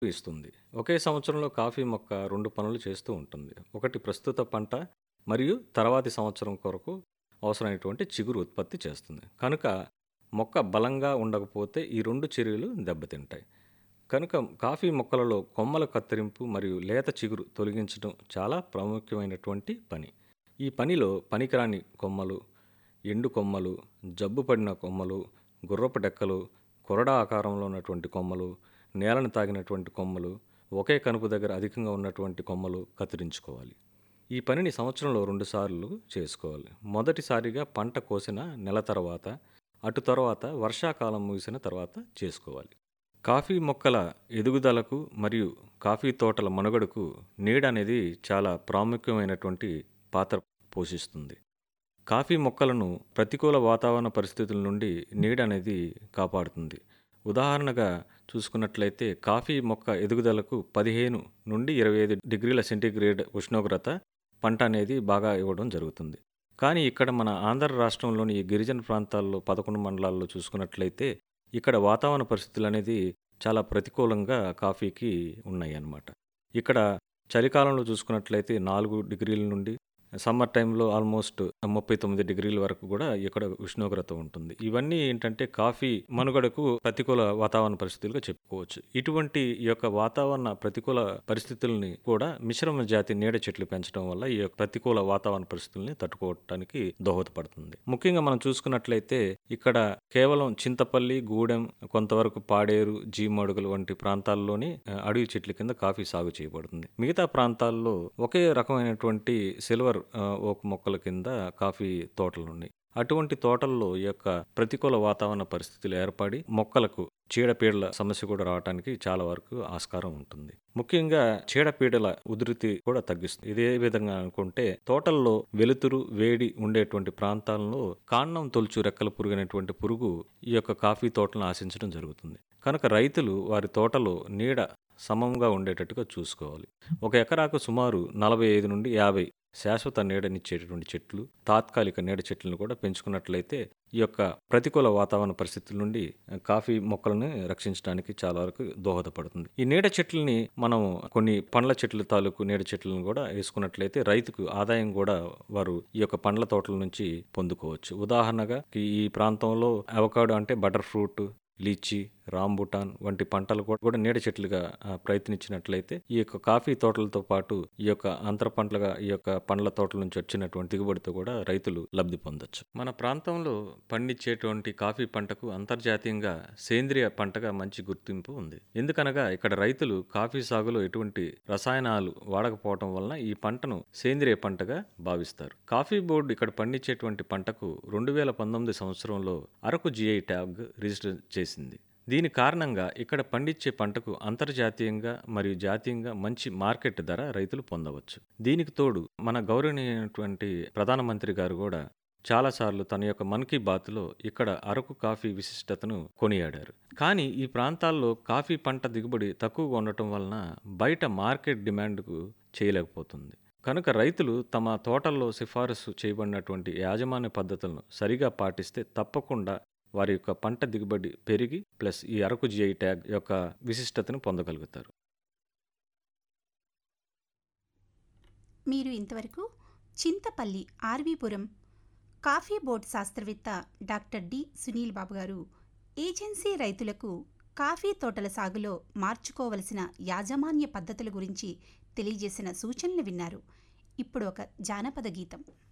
ఇస్తుంది. ఒకే సంవత్సరంలో కాఫీ మొక్క 2 పనులు చేస్తూ ఉంటుంది. ఒకటి ప్రస్తుత పంట మరియు తర్వాతి సంవత్సరం కొరకు అవసరమైనటువంటి చిగురు ఉత్పత్తి చేస్తుంది. కనుక మొక్క బలంగా ఉండకపోతే ఈ 2 చర్యలు దెబ్బతింటాయి. కనుక కాఫీ మొక్కలలో కొమ్మల కత్తిరింపు మరియు లేత చిగురు తొలగించడం చాలా ప్రాముఖ్యమైనటువంటి పని. ఈ పనిలో పనికిరాని కొమ్మలు, ఎండు కొమ్మలు, జబ్బు పడిన కొమ్మలు, గుర్రపు డెక్కలు, కొరడా ఆకారంలో ఉన్నటువంటి కొమ్మలు, నేలను తాకినటువంటి కొమ్మలు, ఒకే కనుపు దగ్గర అధికంగా ఉన్నటువంటి కొమ్మలు కత్తిరించుకోవాలి. ఈ పనిని సంవత్సరంలో 2 సార్లు చేసుకోవాలి. మొదటిసారిగా పంట కోసిన నెల తర్వాత, అటు తరువాత వర్షాకాలం ముగిసిన తర్వాత చేసుకోవాలి. కాఫీ మొక్కల ఎదుగుదలకు మరియు కాఫీ తోటల మనుగడకు నీడ అనేది చాలా ప్రాముఖ్యమైనటువంటి పాత్ర పోషిస్తుంది. కాఫీ మొక్కలను ప్రతికూల వాతావరణ పరిస్థితుల నుండి నీడ అనేది కాపాడుతుంది. ఉదాహరణగా చూసుకున్నట్లయితే కాఫీ మొక్క ఎదుగుదలకు 15 నుండి 25 డిగ్రీల సెంటీగ్రేడ్ ఉష్ణోగ్రత పంట అనేది బాగా ఇవ్వడం జరుగుతుంది. కానీ ఇక్కడ మన ఆంధ్ర రాష్ట్రంలోని ఈ గిరిజన ప్రాంతాల్లో 11 మండలాల్లో చూసుకున్నట్లయితే ఇక్కడ వాతావరణ పరిస్థితులనేది చాలా ప్రతికూలంగా కాఫీకి ఉన్నాయన్నమాట. ఇక్కడ చలికాలంలో చూసుకున్నట్లయితే 4 డిగ్రీల నుండి సమ్మర్ టైంలో ఆల్మోస్ట్ 39 డిగ్రీల వరకు కూడా ఇక్కడ ఉష్ణోగ్రత ఉంటుంది. ఇవన్నీ ఏంటంటే కాఫీ మనుగడకు ప్రతికూల వాతావరణ పరిస్థితులుగా చెప్పుకోవచ్చు. ఇటువంటి ఈ యొక్క వాతావరణ ప్రతికూల పరిస్థితుల్ని కూడా మిశ్రమ జాతి నీడ చెట్లు పెంచడం వల్ల ఈ యొక్క ప్రతికూల వాతావరణ పరిస్థితుల్ని తట్టుకోవటానికి దోహదపడుతుంది. ముఖ్యంగా మనం చూసుకున్నట్లయితే ఇక్కడ కేవలం చింతపల్లి, గూడెం, కొంతవరకు పాడేరు, జీమడుగులు వంటి ప్రాంతాల్లోనే అడవి చెట్ల కింద కాఫీ సాగు చేయబడుతుంది. మిగతా ప్రాంతాల్లో ఒకే రకమైనటువంటి సిల్వర్ ఆహ్, ఓక్ మొక్కల కింద కాఫీ తోటలున్నాయి. అటువంటి తోటల్లో ఈ యొక్క ప్రతికూల వాతావరణ పరిస్థితులు ఏర్పడి మొక్కలకు చీడపీడల సమస్య కూడా రావటానికి చాలా వరకు ఆస్కారం ఉంటుంది. ముఖ్యంగా చీడపీడల ఉధృతి కూడా తగ్గిస్తుంది. ఇదే విధంగా అనుకుంటే తోటల్లో వెలుతురు, వేడి ఉండేటువంటి ప్రాంతాల్లో కాండం తొలుచు రెక్కల పురుగు అనేటువంటి పురుగు ఈ యొక్క కాఫీ తోటలను ఆశించడం జరుగుతుంది. కనుక రైతులు వారి తోటలో నీడ సమంగా ఉండేటట్టుగా చూసుకోవాలి. ఒక ఎకరాకు సుమారు 45 నుండి 50 శాశ్వత నీడనిచ్చేటటువంటి చెట్లు, తాత్కాలిక నీడ చెట్లను కూడా పెంచుకున్నట్లయితే ఈ యొక్క ప్రతికూల వాతావరణ పరిస్థితుల నుండి కాఫీ మొక్కలను రక్షించడానికి చాలా వరకు దోహదపడుతుంది. ఈ నీడ చెట్లని మనం కొన్ని పండ్ల చెట్ల తాలూకు నీడ చెట్లను కూడా వేసుకున్నట్లయితే రైతుకు ఆదాయం కూడా వారు ఈ యొక్క పండ్ల తోటల నుంచి పొందుకోవచ్చు. ఉదాహరణగా ఈ ప్రాంతంలో అవకాడో అంటే బటర్ ఫ్రూట్, లీచీ, రాంబుటాన్ వంటి పంటలు కూడా నీడ చెట్లుగా ఆహ్, ప్రయత్నించినట్లయితే ఈ యొక్క కాఫీ తోటలతో పాటు ఈ యొక్క అంతర పంటలుగా ఈ యొక్క పండ్ల తోటల నుంచి వచ్చినటువంటి దిగుబడితో కూడా రైతులు లబ్ధి పొందొచ్చు. మన ప్రాంతంలో పండించేటువంటి కాఫీ పంటకు అంతర్జాతీయంగా సేంద్రియ పంటగా మంచి గుర్తింపు ఉంది. ఎందుకనగా ఇక్కడ రైతులు కాఫీ సాగులో ఎటువంటి రసాయనాలు వాడకపోవటం వలన ఈ పంటను సేంద్రియ పంటగా భావిస్తారు. కాఫీ బోర్డు ఇక్కడ పండించేటువంటి పంటకు 2019 సంవత్సరంలో అరకు జిఐ ట్యాగ్ రిజిస్టర్ చేసింది. దీని కారణంగా ఇక్కడ పండించే పంటకు అంతర్జాతీయంగా మరియు జాతీయంగా మంచి మార్కెట్ ధర రైతులు పొందవచ్చు. దీనికి తోడు మన గౌరవనీయులైనటువంటి ప్రధానమంత్రి గారు కూడా చాలాసార్లు తన యొక్క మన్ కీ బాత్‌లో ఇక్కడ అరకు కాఫీ విశిష్టతను కొనియాడారు. కానీ ఈ ప్రాంతాల్లో కాఫీ పంట దిగుబడి తక్కువగా ఉండటం వలన బయట మార్కెట్ డిమాండ్‌కు చేయలేకపోతుంది. కనుక రైతులు తమ తోటల్లో సిఫారసు చేయబడినటువంటి యాజమాన్య పద్ధతులను సరిగా పాటిస్తే తప్పకుండా వారి యొక్క పంట దిగుబడి పెరిగి ప్లస్ ఈ అరకు జిఐ ట్యాగ్ యొక్క విశిష్టతను పొందగలుగుతారు. మీరు ఇంతవరకు చింతపల్లి ఆర్వీపురం కాఫీ బోర్డ్ శాస్త్రవేత్త doctor D. Sunil Babu garu agency రైతులకు కాఫీ తోటల సాగులో మార్చుకోవలసిన యాజమాన్య పద్ధతుల గురించి తెలియజేసిన సూచనలు విన్నారు. ఇప్పుడు ఒక జానపద గీతం